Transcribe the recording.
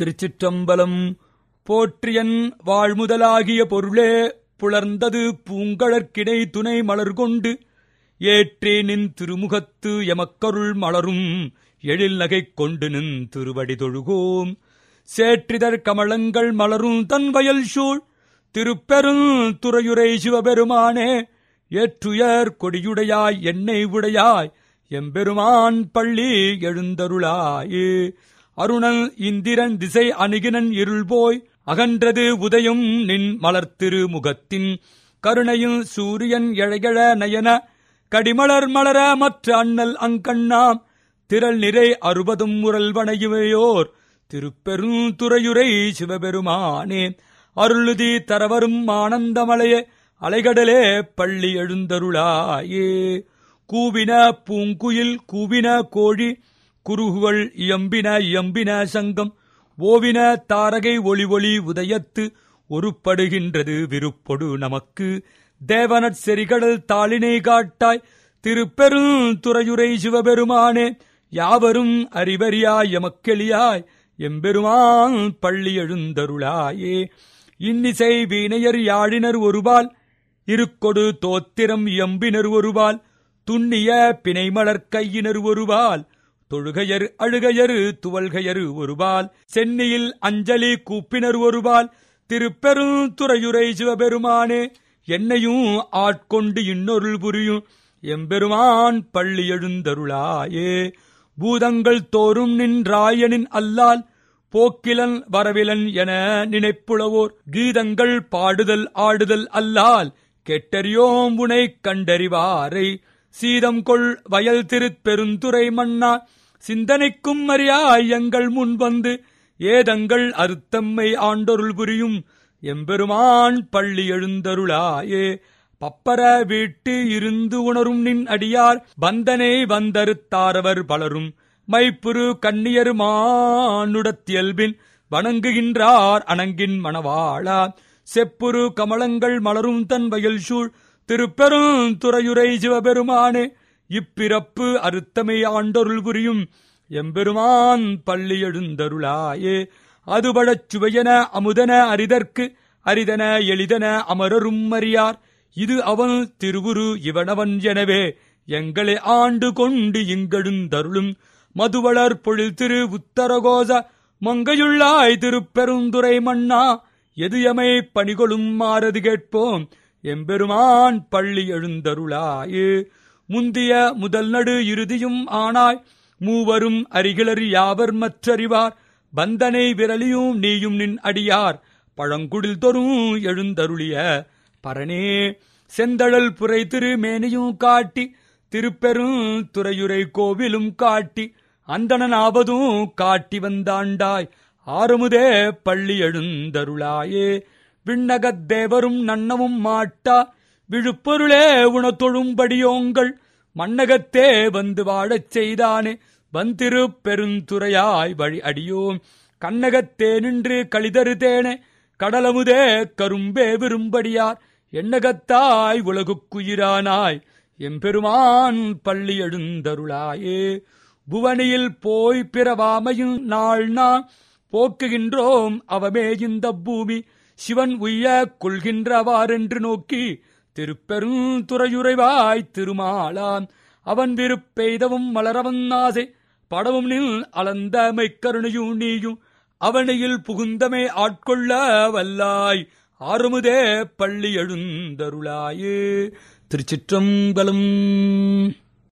திருச்சிற்றம்பலம் போற்றியன் வாழ்முதலாகிய பொருளே புலர்ந்தது பூங்கழற்கிடை துணை மலர் கொண்டு ஏற்றே நின் திருமுகத்து எமக்கருள் மலரும் எழில் நகை கொண்டு நின் திருவடி தொழுகோம் சேற்றிதர் கமலங்கள் மலரும் தன் வயல் சூழ் திருப்பெருங் துறையுரை சிவபெருமானே ஏற்றுயர் கொடியுடையாய் எண்ணெய் உடையாய் எம்பெருமான் பள்ளி எழுந்தருளாயே அருணன் இந்திரன் திசை அணுகினன் இருள் போய் அகன்றது உதயம் நின் மலர்த்திரு முகத்தின் கருணையும் சூரியன் எழையழ நயன கடிமலர் மலர மற்ற அண்ணல் அங்கண்ணாம் திரள் நிறை அறுபதும் முரல் வணையுமையோர் திருப்பெருந்துறையுரை சிவபெருமானே அருளுதி தரவரும் ஆனந்தமலைய அலைகடலே பள்ளி எழுந்தருளாயே கூவின பூங்குயில் கூவின கோழி குருகுகள் இயம்பின இயம்பின சங்கம் ஓவின தாரகை ஒளி ஒளி உதயத்து ஒருப்படுகின்றது விருப்பொடு நமக்கு தேவனற் செறிகடல் தாளினை காட்டாய் திருப்பெருந்துறையுரை சிவபெருமானே யாவரும் அறிவறியாய் எமக்கெளியாய் எம்பெருமான் பள்ளி எழுந்தருளாயே இன்னிசை வீணையர் யாழினர் ஒருபால் இருக்கொடு தோத்திரம் எம்பினர் ஒருபால் துண்ணிய பிணைமலர் கையினர் ஒருபால் தொழுகையர் அழுகையரு துவல்கையரு ஒருபால் சென்னியில் அஞ்சலி கூப்பினர் ஒருபால் திருப்பெருந்துறையுரை சிவபெருமானே என்னையும் ஆட்கொண்டு இன்னொருள் புரியும் எம்பெருமான் பள்ளி எழுந்தருளாயே பூதங்கள் தோறும் நின்றாயனின் அல்லால் போக்கிலன் வரவிலன் என நினைப்புளவோர் கீதங்கள் பாடுதல் ஆடுதல் அல்லால் கெட்டறியோம் உனை கண்டறிவாரை சீதம் கொள் வயல் திருப்பெருந்துரை மன்னா சிந்தனைக்கும் அறியாய் எங்கள் முன் வந்து ஏதங்கள் அறுத்தம்மை ஆண்டொருள் புரியும் எம்பெருமான் பள்ளி எழுந்தருளாயே பப்பர வீட்டு இருந்து உணரும் நின் அடியார் வந்தனை வந்தறுத்தாரவர் பலரும் மைப்புரு கண்ணியர் மானுடத்தியல்பின் வணங்குகின்றார் அணங்கின் மணவாளா செப்புரு கமலங்கள் மலரும் தன் வயல் சூழ் திருப்பெரும் துறையுரை சிவபெருமானே இப்பிறப்பு அறுத்தமை ஆண்டொருள் புரியும் எம்பெருமான் பள்ளி எழுந்தருளாயே அதுபடச் சுவையன அமுதன அரிதற்கு அரிதன எளிதன அமரரும் அறியார் இது அவன் திருவுரு இவனவன் எனவே எங்களை ஆண்டு கொண்டு இங்கெழுந்தருளும் மதுவளர் பொழில் திரு உத்தரகோச மங்கையுள்ளாய் திருப்பெருந்துரை மன்னா எது எமை பணிகொளும் மாறது கேட்போம் எம்பெருமான் பள்ளி எழுந்தருளாயே முந்திய முதல் நடு இறுதியும் ஆனாய் மூவரும் அரிகிலர் யாவர் மற்றறிவார் பந்தனை விரலியும் நீயும் நின் அடியார் பழங்குடில் தொறும் எழுந்தருளிய பரணே செந்தழல் புரை திரு மேனியும் காட்டி திருப்பெரும் துறையுரை கோவிலும் காட்டி அந்தணனாவதும் காட்டி வந்தாண்டாய் ஆறுமுதே பள்ளி எழுந்தருளாயே விண்ணகத் தேவரும் நன்னமும் மாட்டா விழுப்பொருளே உணத்தொழும்படியோங்கள் மண்ணகத்தே வந்து வாழச் செய்தானே வந்திரு பெருந்துறையாய் வழி அடியோம் கண்ணகத்தே நின்று கழிதரு தேனே கடலமுதே கரும்பே விரும்படியார் எண்ணகத்தாய் உலகுக்குயிரானாய் எம்பெருமான் பள்ளி எழுந்தருளாயே புவனியில் போய் பிறவாமையும் நாள் நான் போக்குகின்றோம் அவமே இந்த பூமி சிவன் உய்ய கொள்கின்றவாறென்று நோக்கி திருப்பெருந்துறையுறைவாய் திருமாலான் அவன் விருப்பெய்தவும் மலரவன் ஆசை படவும் நில் அளந்த மைக்கருணையும் நீயும் அவனையில் புகுந்தமை ஆட்கொள்ள வல்லாய் ஆறுமுதே பள்ளி எழுந்தருளாயே திருச்சிற்றம்பலம்